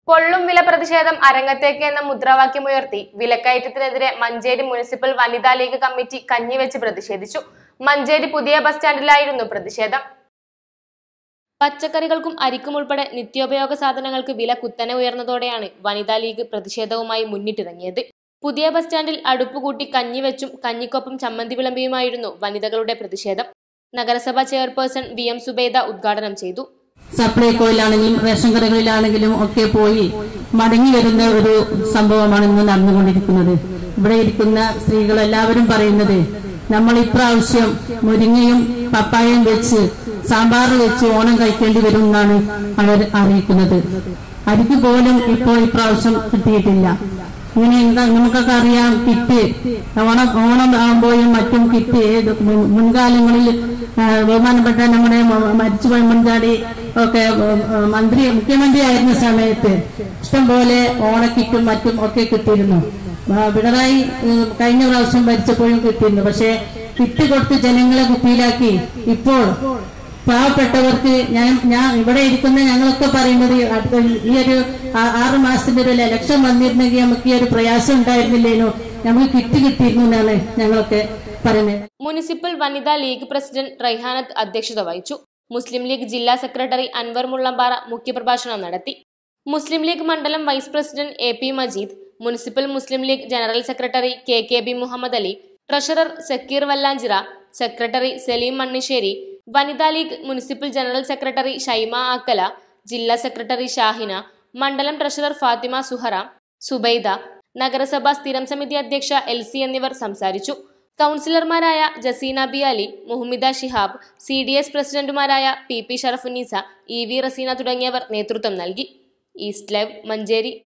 പൊള്ളും വില പ്രതിഷേധം അരങ്ങത്തേക്ക് എന്ന മുദ്രാവാക്യമുയർത്തി വിലക്കയറ്റത്തിനെതിരെ മഞ്ചേരി മുനിസിപ്പൽ വനിതാ ലീഗ് കമ്മിറ്റി കഞ്ഞിവെച്ച് പ്രതിഷേധിച്ചു മഞ്ചേരി പുതിയ ബസ് സ്റ്റാൻഡിലായിരുന്നു പ്രതിഷേധം പച്ചക്കറികൾക്കും അരിക്കും ഉൾപ്പെടെ നിത്യോപയോഗ സാധനങ്ങൾക്ക് വില കുത്തനെ ഉയർന്നതോടെയാണ് വനിതാ ലീഗ് പ്രതിഷേധവുമായി മുന്നിട്ടിറങ്ങിയത് പുതിയ ബസ് സ്റ്റാൻഡിൽ അടുപ്പുകൂട്ടി കഞ്ഞിവെച്ചും കഞ്ഞിക്കൊപ്പം ചമ്മന്തി വിളമ്പിയുമായിരുന്നു വനിതകളുടെ പ്രതിഷേധം നഗരസഭാ ചെയർപേഴ്സൺ വി എം സുബൈദ ഉദ്ഘാടനം ചെയ്തു സപ്ലൈകോയിലാണെങ്കിലും റേഷൻ കടകളിലാണെങ്കിലും ഒക്കെ പോയി മടങ്ങി വരുന്ന ഒരു സംഭവമാണ് ഇന്ന് നടന്നുകൊണ്ടിരിക്കുന്നത് ഇവിടെ ഇരിക്കുന്ന സ്ത്രീകൾ എല്ലാവരും പറയുന്നത് നമ്മൾ ഇപ്രാവശ്യം മുരിങ്ങയും പപ്പായയും വെച്ച് സാമ്പാർ വെച്ച് ഓണം കഴിക്കേണ്ടി വരും എന്നാണ് അവർ അറിയിക്കുന്നത് അരിക്ക് പോലും ഇപ്പോൾ ഇപ്രാവശ്യം കിട്ടിയിട്ടില്ല ഇങ്ങനെ എന്താ നമുക്കൊക്കെ അറിയാം കിറ്റ് ഓണം ഓണം ആകുമ്പോഴും മറ്റും കിറ്റ് ഏത് മുൻ- മുൻകാലങ്ങളിൽ ആ, ബഹുമാനപ്പെട്ട നമ്മുടെ മ- മരിച്ചുപോയ മുൻകാടി ഒക്കെ ഉം, ഉം, മന്ത്രി മുഖ്യമന്ത്രി ആയിരുന്ന സമയത്ത് ഇഷ്ടംപോലെ ഓണക്കിറ്റും മറ്റും ഒക്കെ കിട്ടിയിരുന്നു ആ, പിണറായി ഉം, കഴിഞ്ഞ പ്രാവശ്യം ഭരിച്ചപ്പോഴും കിട്ടിയിരുന്നു പക്ഷേ കിറ്റ് കൊടുത്ത് ജനങ്ങളെ കുപ്പിയിലാക്കി ഇപ്പോൾ പാവപ്പെട്ടവർക്ക് ഞാൻ ഞാൻ ഇവിടെ ഇരിക്കുന്ന ഞങ്ങളൊക്കെ പറയുന്നത് അടുത്ത ഈ ഒരു ആ- ആറ് മാസത്തിന്റെ ഒരു ഇലക്ഷൻ വന്നിരുന്നെങ്കിൽ നമുക്ക് ഈ ഒരു പ്രയാസം ഉണ്ടായിരുന്നില്ലേനോ നമുക്ക് കിറ്റ് കിട്ടിയിരുന്നു എന്നാണ് ഞങ്ങളൊക്കെ പറയുന്നത് മുനിസിപ്പൽ വനിതാ ലീഗ് പ്രസിഡന്റ് റൈഹാനത്ത് അധ്യക്ഷത വഹിച്ചു മുസ്ലിം ലീഗ് ജില്ലാ സെക്രട്ടറി അൻവർ മുള്ളമ്പാറ മുഖ്യപ്രഭാഷണം നടത്തി മുസ്ലിം ലീഗ് മണ്ഡലം vice president A P Majeed municipal Muslim league general secretary K K B Muhammad Ali treasurer Zakir Vallanchira secretary Salim Mannisseri വനിതാ league municipal general secretary Shaima Akkala ജില്ലാ സെക്രട്ടറി ഷാഹിന മണ്ഡലം ട്രഷറർ ഫാത്തിമ സുഹറ സുബൈദ നഗരസഭാ സ്ഥിരം സമിതി അധ്യക്ഷ എൽ സി എന്നിവർ സംസാരിച്ചു കൗൺസിലർമാരായ Jaseena B Ali Muhammida Shihab C D S പ്രസിഡന്റുമാരായ P P Sharafunneesa E V Raseena തുടങ്ങിയവർ നേതൃത്വം നൽകി ഈസ്റ്റ് ലൈവ് മഞ്ചേരി